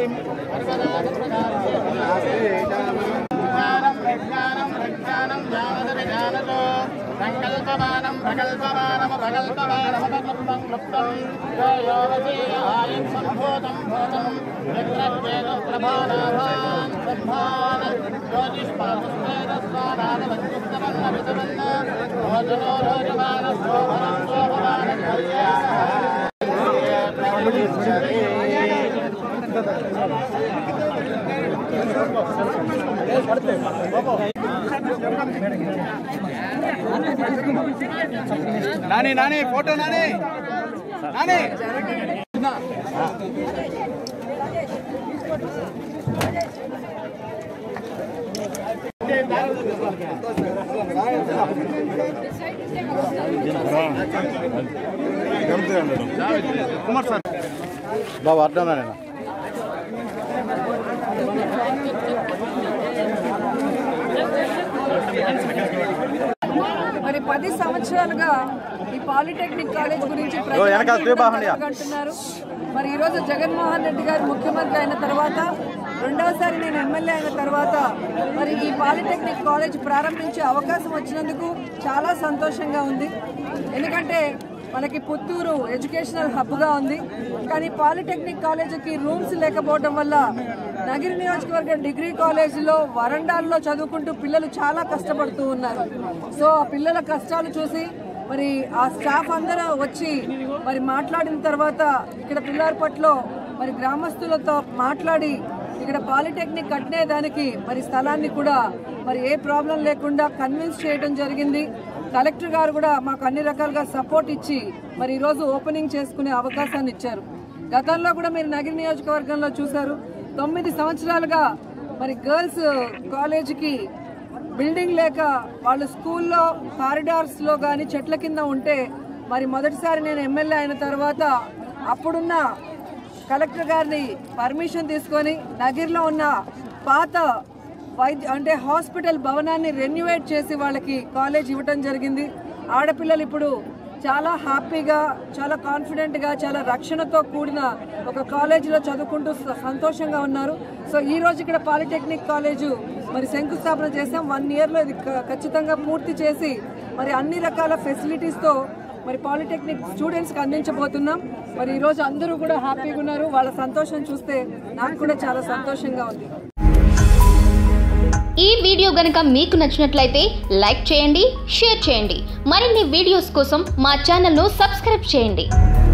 సంకల్పమానం ప్రకల్పమానమ ప్రకల్పమానమపకల్పం క్లుప్తం యోగజేయాయం సంభూతం భూతం చక్రవేద ప్రభానాభాన్ బ్రహ్మాన్ జ్యోతిష్పాదస్వేదస్వానాద వంచుక్తమన్న వితమన్న భోజనో భోజమాన శోభనం శోభమాన నాని నాని ఫోటో నాని నాని కుమార్ సార్ బాబు అర్థం నేను మరి పది సంవత్సరాలుగా ఈ పాలిటెక్నిక్ కాలేజ్ గురించి ఓ, వెనకాల శ్రీబాహుళ్య. అంటున్నారు మరి ఈరోజు జగన్మోహన్ రెడ్డి గారు ముఖ్యమంత్రి అయిన తర్వాత రెండవసారి నేను ఎమ్మెల్యే అయిన తర్వాత మరి ఈ పాలిటెక్నిక్ కాలేజ్ ప్రారంభించే అవకాశం వచ్చినందుకు చాలా సంతోషంగా ఉంది ఎందుకంటే మనకి పుత్తూరు ఎడ్యుకేషనల్ హబ్గా ఉంది కానీ పాలిటెక్నిక్ కాలేజీకి రూమ్స్ లేకపోవడం వల్ల నగిరి నియోజకవర్గం డిగ్రీ కాలేజీలో వరండాల్లో చదువుకుంటూ పిల్లలు చాలా కష్టపడుతూ ఉన్నారు సో ఆ పిల్లల కష్టాలు చూసి మరి ఆ స్టాఫ్ అందరూ వచ్చి మరి మాట్లాడిన తర్వాత ఇక్కడ పిల్లార్పట్లో మరి గ్రామస్తులతో మాట్లాడి ఇక్కడ పాలిటెక్నిక్ కట్టినే దానికి మరి స్థలాన్ని కూడా మరి ఏ ప్రాబ్లం లేకుండా కన్విన్స్ చేయడం జరిగింది కలెక్టర్ గారు కూడా మాకు అన్ని రకాలుగా సపోర్ట్ ఇచ్చి మరి ఈరోజు ఓపెనింగ్ చేసుకునే అవకాశాన్ని ఇచ్చారు గతంలో కూడా మీరు నగిరి నియోజకవర్గంలో చూశారు తొమ్మిది సంవత్సరాలుగా మరి గర్ల్స్ కాలేజీకి బిల్డింగ్ లేక వాళ్ళు స్కూల్లో కారిడార్స్లో కానీ చెట్ల కింద ఉంటే మరి మొదటిసారి నేను ఎమ్మెల్యే అయిన తర్వాత అప్పుడున్న కలెక్టర్ గారిని పర్మిషన్ తీసుకొని నగిరిలో ఉన్న పాత వైద్య అంటే హాస్పిటల్ భవనాన్ని రెన్యువేట్ చేసి వాళ్ళకి కాలేజ్ ఇవ్వటం జరిగింది ఆడపిల్లలు ఇప్పుడు చాలా హ్యాపీగా చాలా కాన్ఫిడెంట్గా చాలా రక్షణతో కూడిన ఒక కాలేజీలో చదువుకుంటూ స- సంతోషంగా ఉన్నారు సో ఈ రోజు ఇక్కడ పాలిటెక్నిక్ కాలేజు మరి శంకుస్థాపన చేసాం వన్ ఇయర్లో ఇది క- ఖచ్చితంగా పూర్తి చేసి మరి అన్ని రకాల ఫెసిలిటీస్తో మరి పాలిటెక్నిక్ స్టూడెంట్స్కి అందించబోతున్నాం మరి ఈరోజు అందరూ కూడా హ్యాపీగా ఉన్నారు వాళ్ళ సంతోషం చూస్తే నాకు కూడా చాలా సంతోషంగా ఉంది ఈ వీడియో గనుక మీకు నచ్చినట్లయితే లైక్ చేయండి షేర్ చేయండి మరిన్ని వీడియోస్ కోసం మా ఛానల్ను సబ్స్క్రైబ్ చేయండి